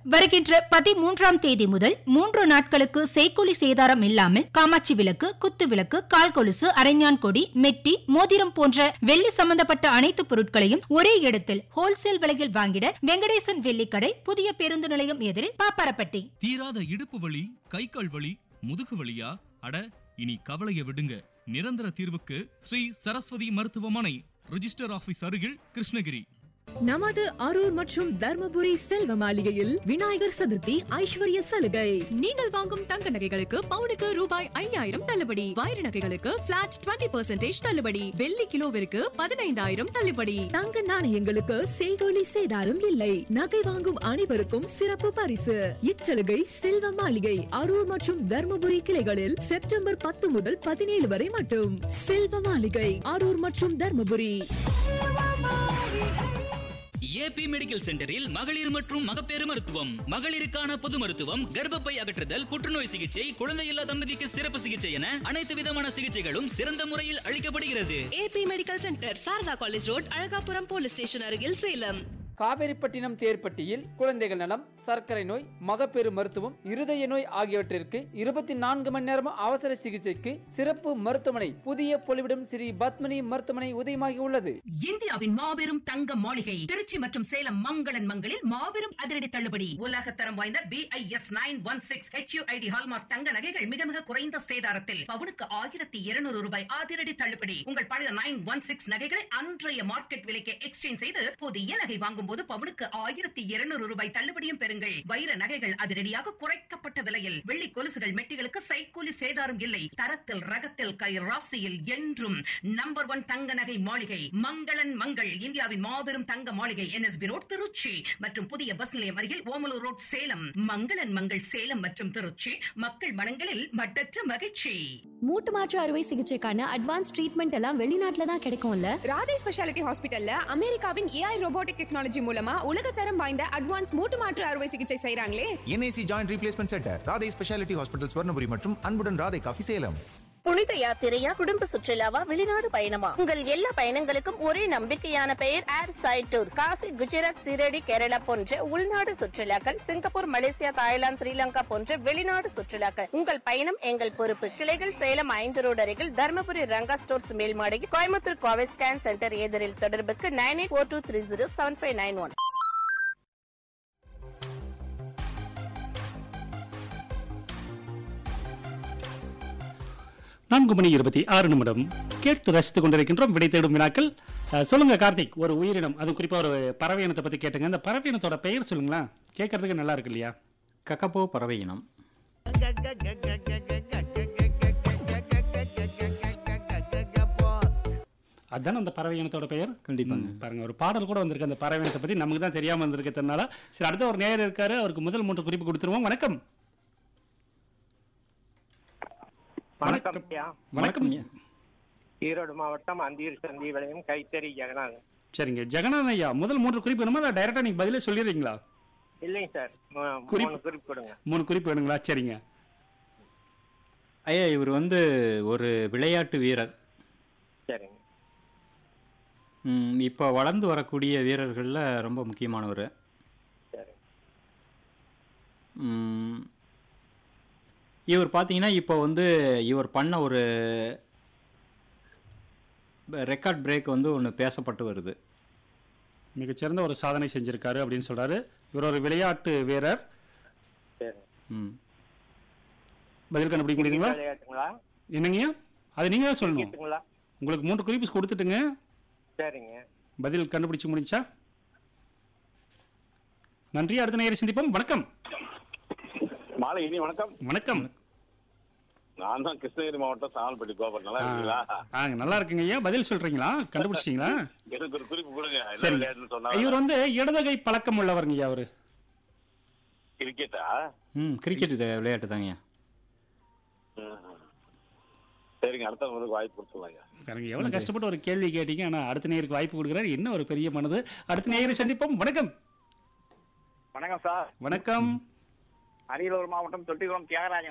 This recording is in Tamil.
வருகின்ற பதிமூன்றாம் தேதி முதல் மூன்று நாட்களுக்கு செய்கூலி சேதாரம் இல்லாமல் காமாட்சி விளக்கு குத்து விளக்கு கால் கொலுசு அரைஞான் கொடி மெட்டி மோதிரம் போன்ற வெள்ளி சம்பந்தப்பட்ட அனைத்து பொருட்களையும் ஒரே இடத்தில் ஹோல்சேல் விலையில் வாங்கிட வெங்கடேசன் வெள்ளிக்கடை புதிய பேருந்து நிலையம் எதிரில் பாப்பாரப்பட்டி தீராத இடுப்பு வலி கை கால் வலி முதுகு வலியா அட இனி கவலைய விடுங்க நிரந்தர தீர்வுக்கு ஸ்ரீ சரஸ்வதி மருத்துவமனை ரிஜிஸ்டர் ஆபீஸ் அருகில் கிருஷ்ணகிரி நமது அரூர் மற்றும் தர்மபுரி செல்வ மாளிகையில் விநாயகர் சதுர்த்தி ஐஸ்வர்ய சலுகை நீங்கள் வாங்கும் தங்க நகைகளுக்கு பவுனுக்கு ரூபாய் ஐயாயிரம் தள்ளுபடி வைர நகைகளுக்கு பிளாட் 20% தள்ளுபடி வெள்ளி கிலோவிற்கு பதினைந்தாயிரம் தள்ளுபடி தங்க நாணயங்களுக்கு செய்கூலி சேதாரம் இல்லை நகை வாங்கும் அனைவருக்கும் சிறப்பு பரிசு இச்சலுகை செல்வ மாளிகை அரூர் மற்றும் தர்மபுரி கிளைகளில் செப்டம்பர் பத்து முதல் பதினேழு வரை மட்டும் செல்வ மாளிகை அரூர் மற்றும் தர்மபுரி ஏபி மெடிக்கல் சென்டரில் மகளிர் மற்றும் மகப்பேறு மருத்துவம் மகளிருக்கான பொது மருத்துவம் கர்ப்பப்பை அகற்றுதல் புற்றுநோய் சிகிச்சை குழந்தையில்லா தம்பதிக்கு சிறப்பு சிகிச்சை என அனைத்து விதமான சிகிச்சைகளும் சிறந்த முறையில் அளிக்கப்படுகிறது AB medical centre Sarada college road Azhagapuram police station அருகில் சேலம் காவேரிப்பட்டினம் தேர்ப்பட்டியில் குழந்தைகள் நலம் சர்க்கரை நோய் மகப்பேறு மருத்துவம் இருதய நோய் ஆகியவற்றிற்கு இருபத்தி நான்கு மணி நேரம் அவசர சிகிச்சைக்கு சிறப்பு மருத்துவமனை புதிய பொலிவிடம் ஸ்ரீ பத்மினி மருத்துவமனை உதயமாகி உள்ளது இந்தியாவின் மாபெரும் தங்க மாளிகை திருச்சி மற்றும் சேலம் மங்களன் மங்களில் மாபெரும் அதிரடி தள்ளுபடி உலக தரம் வாய்ந்த BIS nine one six HUID hallmark தங்க நகைகள் மிக மிக குறைந்த சேதாரத்தில் பவுனுக்கு ஆயிரத்தி இருநூறு ரூபாய் அதிரடி தள்ளுபடி உங்கள் பழைய நைன் ஒன் சிக்ஸ் நகைகளை அன்றைய மார்க்கெட் விலைக்கு எக்ஸ்சேஞ்ச் செய்து புதிய நகை வாங்கும் போது பவுனுக்கு ஆயிரத்தி இருநூறு ரூபாய் தள்ளுபடியும் பெறுங்கள் வைர நகைகள் அதிரடியாக குறைக்கப்பட்ட விலையில் வெள்ளி கொலுசுகள் மெட்டிகளுக்கு சைக்கூலி சேதாரம் இல்லை தரத்தில் ரகத்தில் கை ராசியில் என்றும் நம்பர் ஒன் தங்க நகை மாளிகை மங்களன் மங்கள் இந்தியாவின் மாபெரும் தங்க மாளிகை என்எஸ்பி ரோட் திருச்சி மற்றும் புதிய பஸ் நிலையம் அருகில் ஓமலூர் ரோட் சேலம் மங்களன் மங்கள் சேலம் மற்றும் திருச்சி மக்கள் மனங்களில் மட்டற்ற மகிழ்ச்சி மூட்டு மாற்று அறுவை சிகிச்சைக்கான அட்வான்ஸ் ட்ரீட்மெண்ட் எல்லாம் வெளிநாட்டுல தான் கிடைக்கும்ல ராதே ஸ்பெஷாலிட்டி ஹாஸ்பிட்டல்ல அமெரிக்காவின் ஏஐ ரோபோட்டிக் டெக்னாலஜி மூலமா உலகத்தரம் வாய்ந்த அட்வான்ஸ் மூட்டு மாற்று அறுவை சிகிச்சை செய்றாங்களே NIC joint replacement centre Radhai speciality hospital Swarnapuri மற்றும் அன்புடன் ராதை காஃபி சேலம் புனித யாத்திரையா குடும்ப சுற்றுலாவா வெளிநாடு பயணமா உங்கள் எல்லா பயணங்களுக்கும் ஒரே நம்பிக்கையான பெயர் air side tours Kasi Gujarat Shirdi Kerala போன்ற உள்நாடு சுற்றுலாக்கள் சிங்கப்பூர் மலேசியா தாய்லாந்து ஸ்ரீலங்கா போன்ற வெளிநாடு சுற்றுலாக்கள் உங்கள் பயணம் எங்கள் பொறுப்பு கிளைகள் சேலம் ஐந்து ரோடு அருகில் தர்மபுரி ரங்கா ஸ்டோர்ஸ் மேல்மாடியில் கோயம்புத்தூர் கோவை ஸ்கேன் சென்டர் எதிரில் தொடர்புக்கு nine eight four two three zero seven five nine one நான்கு மணி இருபத்தி ஆறு நிமிடம் கேட்டு ரசித்துக் கொண்டிருக்கின்றோம் விடை தேடும் வினாக்கள் அஹ், சொல்லுங்க கார்த்திக் ஒரு உயிரினம் அது குறிப்பா ஒரு பறவை இனத்தை பத்தி கேட்டுங்க அந்த பறவை இனத்தோட பெயர் சொல்லுங்களேன் கேட்கறதுக்கு நல்லா இருக்கு இல்லையா கக்கப்போ பறவை இனம் அதான் அந்த பறவை இனத்தோட பெயர் கண்டிப்பாங்க. ம், பாருங்க ஒரு பாடல் கூட வந்திருக்கு அந்த பறவை இனத்தை பத்தி நமக்கு தான் தெரியாம வந்திருக்கிறதுனால சரி அடுத்த ஒரு நேயர் இருக்காரு அவருக்கு முதல் மூன்று குறிப்பு கொடுத்துருவோம் வணக்கம் வணக்கம் ஐயா. வணக்கம் ஈரோடு மாவட்டம் அந்தியூர் சந்தி விளையும் கைத்தறி ஜெகநாதன் சரிங்க ஜெகநாதன் ஐயா முதல் மூன்று குறிப்பு வேணுமா இல்லை டைரக்டா நீங்க பதிலே சொல்லிடுறீங்களா இல்லைங்க சார் மூ- குறிப்பு. மூணு குறிப்பு கொடுங்க மூணு குறிப்பு வேணுங்களா சரிங்க ஐயா இவர் வந்து ஒரு விளையாட்டு வீரர் சரிங்க ம், இப்போ வளர்ந்து வரக்கூடிய வீரர்களில் ரொம்ப முக்கியமானவர் சரி ம், இவர் பார்த்தீங்கன்னா இப்போ வந்து இவர் பண்ண ஒரு ரெக்கார்ட் பிரேக் வந்து ஒன்று பேசப்பட்டு வருது மிகச்சிறந்த ஒரு சாதனை செஞ்சிருக்காரு அப்படின்னு சொல்றாரு இவர் ஒரு விளையாட்டு வீரர் சரி ம் பதில் கண்டுபிடிக்க முடியுங்களா விளையாட்டுங்களா என்னங்கய்யா அது நீங்க தான் சொல்லணும் கிரிக்கெட்டுங்களா உங்களுக்கு மூன்று குறிப்பு கொடுத்துட்டுங்க சரிங்க பதில் கண்டுபிடிச்சு முடிச்சா நன்றி அடுத்த நேரம் சிந்திப்போம் வணக்கம் மாலை இனி வணக்கம் வணக்கம் நான் தான் கிருஷ்ணகிரி மாவட்டம் சாமல்பட்டி கோபர் நல்லா ஆ, இருக்கீங்களா ஆ, நல்லா இருக்குங்க ஐயா பதில் சொல்றீங்களா கண்டுபிடிச்சிட்டீங்களா எனக்கு ஒரு குறிப்பு கொடுங்க என்ன சரி விளையாட்டுன்னு சொன்னா இவர் வந்து இடதுகை பழக்கம் உள்ளவருங்க ஐயா அவரு கிரிக்கெட்டா ம் கிரிக்கெட் இது விளையாட்டு தாங்கய்யா ம். சரிங்க அடுத்த முறைக்கு வாய்ப்பு கொடுத்துருவாங்க பாருங்க எவ்வளவு கஷ்டப்பட்டு ஒரு கேள்வி கேட்டீங்க ஆனா அடுத்த நேருக்கு வாய்ப்பு கொடுக்குறாரு என்ன ஒரு பெரிய மனது அடுத்த நேயரை சந்திப்போம் வணக்கம் வணக்கம் சார் வணக்கம் அரியலூர் மாவட்டம் தொட்டிக்குளம் தியாகராஜன்